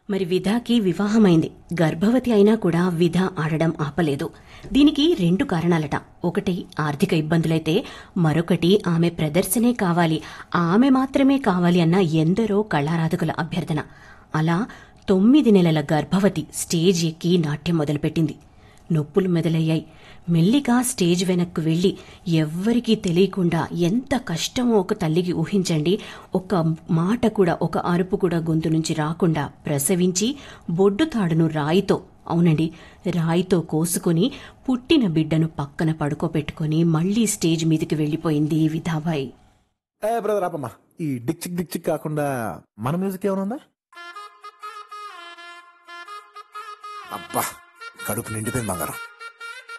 మరి విధాకి వివాహమైంది గర్భవతి అయినా కూడా విధ ఆడడం ఆపలేదు దీనికి రెండు కారణాలట ఒకటి ఆర్థిక ఇబ్బందులైతే మరొకటి ఆమె ప్రదర్శనే కావాలి ఆమె మాత్రమే కావాలి అన్న ఎందరో కళారాధకుల అభ్యర్థన అలా తొమ్మిది నెలల గర్భవతి స్టేజ్ ఎక్కి నాట్యం మొదలుపెట్టింది నొప్పులు మొదలయ్యాయి మెల్లిగా స్టేజ్ వెనక్కు వెళ్లి ఎవ్వరికీ తెలియకుండా ఎంత కష్టమో ఒక తల్లికి ఊహించండి ఒక మాట కూడా ఒక అరుపు కూడా గొంతు నుంచి రాకుండా ప్రసవించి బొడ్డు తాడును రాయితో అవునండి రాయితో కోసుకుని పుట్టిన బిడ్డను పక్కన పడుకోబెట్టుకుని మళ్లీ స్టేజ్ మీదకి వెళ్లిపోయింది విధాబాయి ఏ బ్రదర్ ఆపమ్మా ఈ డిక్చిక్ డిక్చిక్ కాకుండా మన మ్యూజిక్ ఏమైనా ఉందా అబ్బా కడుపు నిండిపోయింది బంగారం